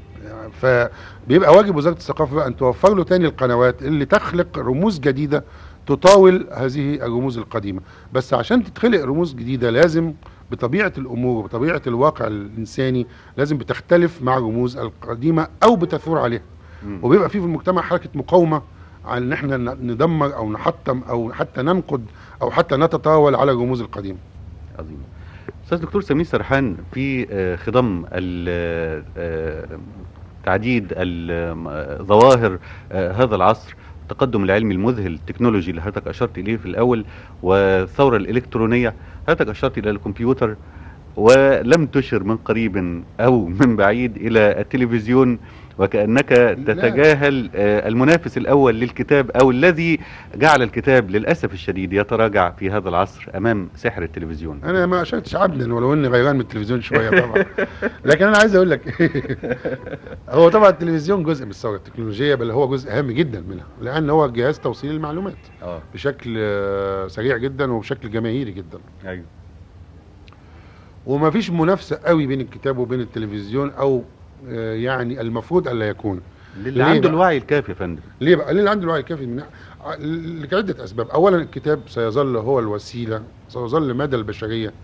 فبيبقى واجب وزاره الثقافه بقى ان توفر له تاني القنوات اللي تخلق رموز جديده تطاول هذه الرموز القديمه بس عشان تتخلق رموز جديده لازم بطبيعه الامور وبطبيعه الواقع الانساني لازم بتختلف مع الرموز القديمه او بتثور عليها مم. وبيبقى في في المجتمع حركه مقاومه على ان احنا ن- ندمر او نحطم او حتى ننقد او حتى نتطاول على الرموز القديمه عظيم استاذ دكتور سمير سرحان في آه، خضم ال- آه، تعديد ال- ظواهر آه، هذا العصر التقدم العلمي المذهل التكنولوجي اللي حضرتك اشرت اليه في الاول والثوره الالكترونيه حضرتك اشرت الى الكمبيوتر ولم تشر من قريب او من بعيد الى التلفزيون وكأنك تتجاهل آه، المنافس الأول للكتاب أو الذي جعل الكتاب للأسف الشديد يتراجع في هذا العصر أمام سحر التلفزيون انا ما اشهدتش عبدا ولو اني غيران من التلفزيون شويه طبعا لكن انا عايز اقول لك هو طبعا التلفزيون جزء من الثوره التكنولوجيه بل هو جزء هام جدا منها لان هو جهاز توصيل المعلومات اه بشكل آه، سريع جدا وبشكل جماهيري جدا أيوه وما فيش منافسه قوي بين الكتاب وبين التلفزيون او آه، يعني المفروض الا يكون اللي ليه عنده بقى؟ الوعي الكافي يا فندم ليه بقى؟ ليه اللي عنده الوعي الكافي من ع- لعده اسباب، اولا الكتاب سيظل هو الوسيله سيظل مدى البشريه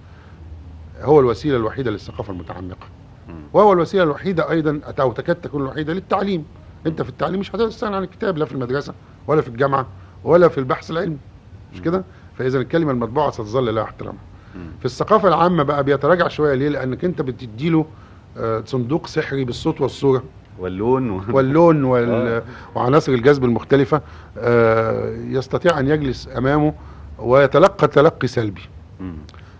هو الوسيله الوحيده للثقافه المتعمقه. مم. وهو الوسيله الوحيده ايضا او تكاد تكون الوحيده للتعليم. انت في التعليم مش هتستغنى عن الكتاب لا في المدرسه ولا في الجامعه ولا في البحث العلمي. مش مم. كده؟ فاذا الكلمه المطبوعه ستظل لها احترامها. مم. في الثقافه العامه بقى بيتراجع شويه ليه؟ لانك انت بتديله آه، صندوق سحري بالصوت والصوره واللون و... واللون وال... آه. وعناصر الجذب المختلفة آه، يستطيع أن يجلس أمامه ويتلقى تلقي سلبي مم.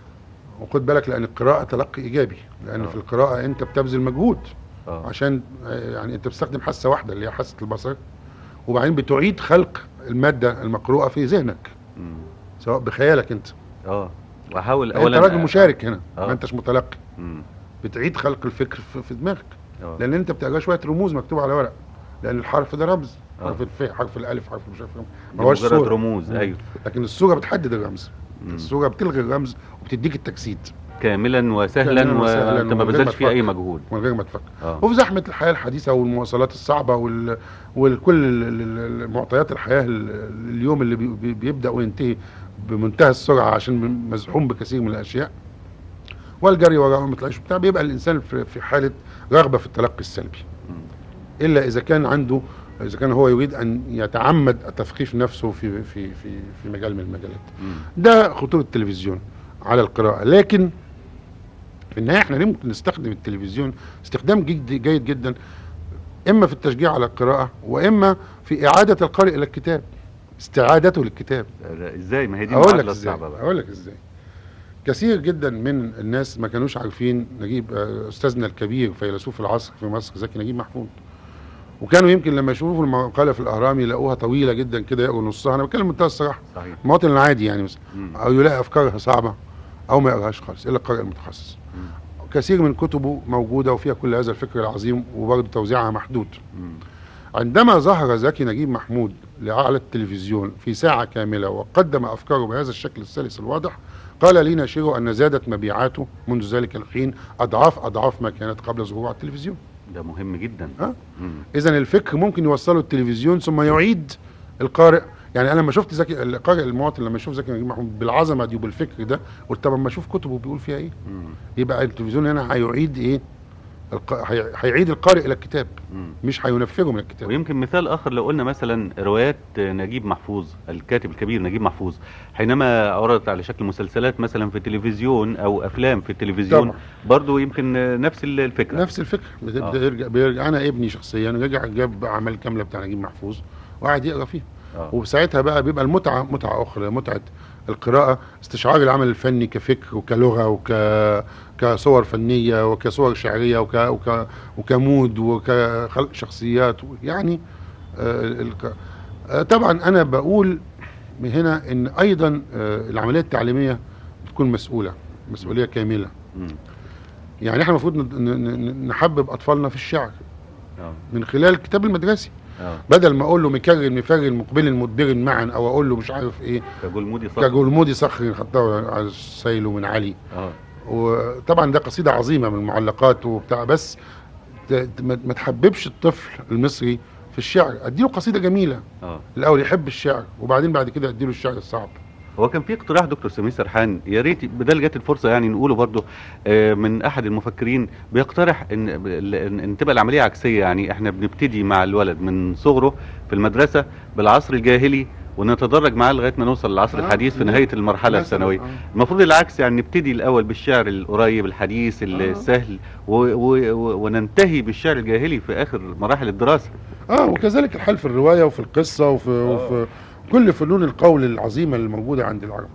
وخد بالك لأن القراءة تلقي إيجابي لأن آه. في القراءة أنت بتبذل مجهود اه عشان آه، يعني أنت بتستخدم حاسة واحدة اللي هي حاسة البصر وبعدين بتعيد خلق المادة المقروءة في ذهنك مم. سواء بخيالك أنت اه واحاول أنت راجل مشارك هنا آه. ما أنتش متلقي مم. بتعيد خلق الفكر في, في دماغك آه. لأن أنت بتقرا شوية رموز مكتوبة على ورق لأن الحرف ده رمز آه. حرف الف حرف الألف حرف مش عارف إيه. دي ما هوش مجرد صورة. رموز مم. ايوه لكن الصوره بتحدد الرمز مم. الصوره بتلغي الرمز وبتديك التجسيد كاملا وسهلا كاملاً وسهلاً وانت ما ومن غير بذلتش ما فيه اي تفكر. مجهود من غير ما تفكر اه وفي زحمه الحياه الحديثه والمواصلات الصعبه وال... وكل ال- ال- ال- المعطيات الحياه ال- اليوم اللي بي... بي- بيبدا وينتهي بمنتهى السرعه عشان مزحوم بكثير من الاشياء والجري وراء ما تلاقيش بتاع بيبقى الانسان في في حاله رغبه في التلقي السلبي مم. الا اذا كان عنده اذا كان هو يريد ان يتعمد تثقيف نفسه في في في في مجال من المجالات مم. ده خطوره التلفزيون على القراءه لكن في النهايه احنا ممكن نستخدم التلفزيون استخدام جيد, جيد جدا اما في التشجيع على القراءه واما في اعاده القارئ الى الكتاب استعادته للكتاب لا، ازاي ما هي دي اقول لك المعادله ازاي الصعبه بقى اقول لك ازاي كثير جدا من الناس ما كانوش عارفين نجيب آه، استاذنا الكبير فيلسوف العصر في مصر زكي نجيب محفوظ وكانوا يمكن لما يشوفوا المقاله في الاهرام يلاقوها طويله جدا كده يقروا نصها انا بتكلم بمنتهى الصراحه صحيح المواطن العادي يعني مثلا مم. او يلاقي افكارها صعبه او ما يقراهاش خالص الا القارئ المتخصص مم. كثير من كتبه موجوده وفيها كل هذا الفكر العظيم وبرضه توزيعها محدود مم. عندما ظهر زكي نجيب محمود على التلفزيون في ساعة كاملة وقدم أفكاره بهذا الشكل السلس الواضح قال لي ناشره أن زادت مبيعاته منذ ذلك الحين أضعاف أضعاف ما كانت قبل ظهوره على التلفزيون ده مهم جدا ها؟ مم. إذا الفكر ممكن يوصله التلفزيون ثم يعيد القارئ يعني انا لما شفت زكي القارئ المواطن لما يشوف زكي نجيب محمود بالعظمه دي وبالفكر ده قلت طب اما اشوف كتبه بيقول فيها ايه مم. يبقى التلفزيون هنا هيعيد ايه الق... هي- هيعيد القارئ الى الكتاب مم. مش هينفره من الكتاب ويمكن مثال اخر لو قلنا مثلا روايات نجيب محفوظ الكاتب الكبير نجيب محفوظ حينما عرضت على شكل مسلسلات مثلا في التلفزيون او افلام في التلفزيون طبعا. برضو يمكن نفس الفكره نفس الفكره بتبدا آه. يرجع بيرجع انا ابني شخصيا رجع جاب اعمال كامله بتاع نجيب محفوظ وقعد يقرا فيها آه. وساعتها بقى بيبقى المتعه متعه اخرى متعه القراءه استشعار العمل الفني كفكر وكلغه وك كصور فنيه وكصور شعريه وك... وك... وكمود وكخلق شخصيات يعني آه الك... آه طبعا انا بقول من هنا ان ايضا آه العمليه التعليميه بتكون مسؤوله مسؤوليه كامله مم. يعني احنا المفروض ن- ن- ن- نحبب اطفالنا في الشعر آه. من خلال الكتاب المدرسي اه بدل ما اقول له مكرر مفرر مقبل مدبر معا او اقول له مش عارف ايه كجولمودي صح كجولمودي صخر خطاه على سيله من علي اه وطبعا ده قصيده عظيمه من المعلقات وبتاع بس ت- ت- ما ما تحببش الطفل المصري في الشعر اديله قصيده جميله اه الاول يحب الشعر وبعدين بعد كده اديله الشعر الصعب هو كان في اقتراح دكتور سمير سرحان يا ريت بدل جت الفرصه يعني نقوله برضو آه، من احد المفكرين بيقترح ان ان إن تبقى العمليه عكسيه يعني احنا بنبتدي مع الولد من صغره في المدرسه بالعصر الجاهلي ونتدرج معاه لغايه ما نوصل للعصر آه، الحديث في مم. نهايه المرحله مثلاً، الثانويه آه. المفروض العكس يعني نبتدي الاول بالشعر القريب الحديث آه. السهل و و و وننتهي بالشعر الجاهلي في اخر مراحل الدراسه اه وكذلك الحال في الروايه وفي القصه وفي, وفي كل فنون القول العظيمه اللي موجوده عند العرب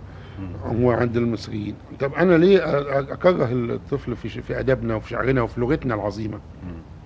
وعند المصريين طب انا ليه أ- أ- اكره الطفل في ش- في ادبنا وفي شعرنا وفي لغتنا العظيمه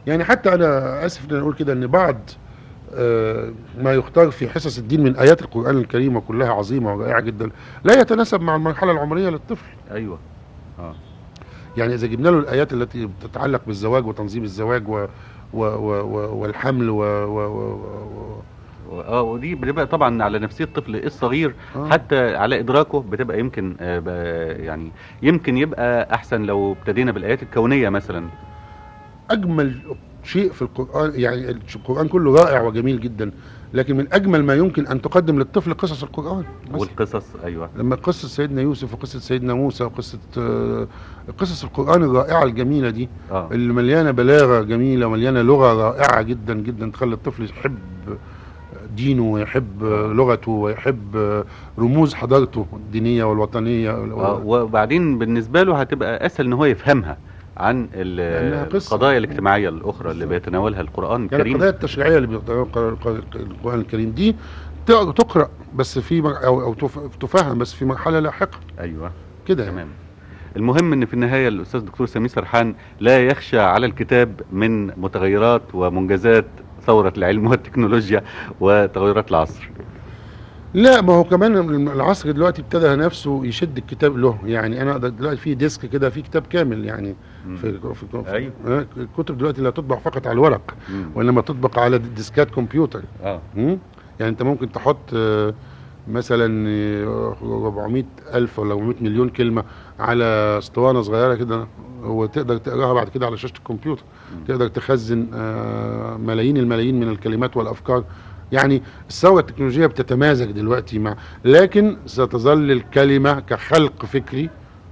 يعني حتى انا اسف ان اقول كده ان بعض آه، ما يختار في حصص الدين من ايات القران الكريم وكلها عظيمه ورائعه جدا لا يتناسب مع المرحله العمريه للطفل ايوه اه يعني اذا جبنا له الايات التي بتتعلق بالزواج وتنظيم الزواج و و و و والحمل و و و و و- اه ودي بتبقى طبعا على نفسيه الطفل الصغير آه. حتى على ادراكه بتبقى يمكن آه، ب- يعني يمكن يبقى احسن لو ابتدينا بالايات الكونيه مثلا اجمل شيء في القران يعني القران كله رائع وجميل جدا لكن من اجمل ما يمكن ان تقدم للطفل قصص القران مثلاً. والقصص ايوه لما قصة سيدنا يوسف وقصة سيدنا موسى وقصة آه، قصص القرآن الرائعة الجميلة دي اه اللي مليانة بلاغة جميلة ومليانة لغة رائعة جدا جدا تخلي الطفل يحب دينه ويحب لغته ويحب رموز حضارته الدينية والوطنية آه، وبعدين بالنسبه له هتبقى اسهل ان هو يفهمها عن ال- لأنها قصة. القضايا الاجتماعيه الاخرى اللي بالظبط. بيتناولها القران يعني الكريم القضايا التشريعية اللي بيقرأها القرآن الكريم دي تق- تقرأ بس في مر- أو أو تف- تفهم بس في مرحلة لاحقة ايوه كده يعني. تمام المهم ان في النهايه الاستاذ دكتور سمير سرحان لا يخشى على الكتاب من متغيرات ومنجزات ثوره العلم والتكنولوجيا وتغيرات العصر لا ما هو كمان العصر دلوقتي ابتدى نفسه يشد الكتاب له يعني انا أقدر دلوقتي في ديسك كده في كتاب كامل يعني مم. في, في, في أيوة. آه، الكتب دلوقتي لا تطبع فقط على الورق مم. وانما تطبق على ديسكات كمبيوتر اه مم؟ يعني انت ممكن تحط آه، مثلا آه، 400 الف ولا 400 مليون كلمه على اسطوانه صغيره كده وتقدر تقراها بعد كده على شاشه الكمبيوتر مم. تقدر تخزن آه، ملايين الملايين من الكلمات والافكار يعني الثوره التكنولوجيه بتتمازج دلوقتي مع لكن ستظل الكلمه كخلق فكري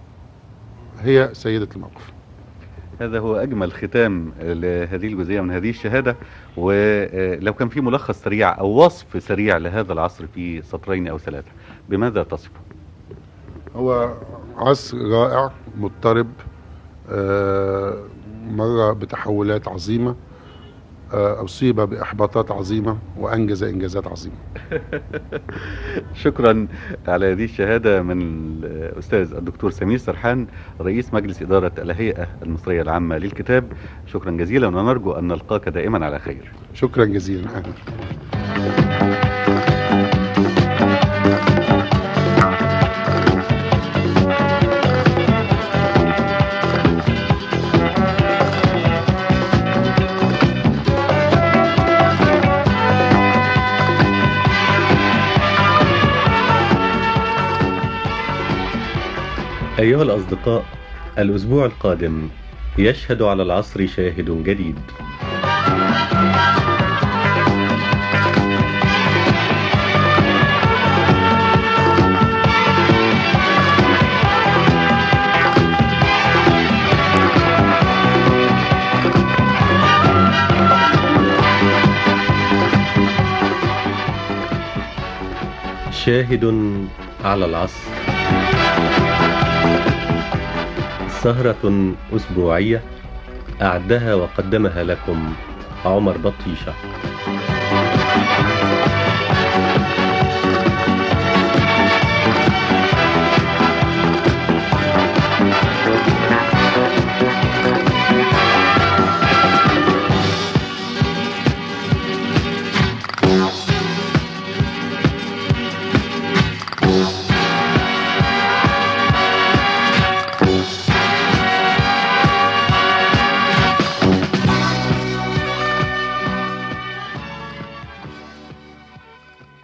هي سيده الموقف هذا هو اجمل ختام لهذه الجزئيه من هذه الشهاده ولو كان في ملخص سريع او وصف سريع لهذا العصر في سطرين او ثلاثه بماذا تصفه؟ هو عصر رائع مضطرب آه، مر بتحولات عظيمة آه، أصيب بإحباطات عظيمة وأنجز إنجازات عظيمة شكرا على هذه الشهاده من الاستاذ الدكتور سمير سرحان رئيس مجلس اداره الهيئه المصريه العامه للكتاب شكرا جزيلا ونرجو ان نلقاك دائما على خير شكرا جزيلا أهلا أيها الأصدقاء الأسبوع القادم يشهد على العصر شاهد جديد شاهد على العصر سهرة أسبوعية أعدها وقدمها لكم عمر بطيشة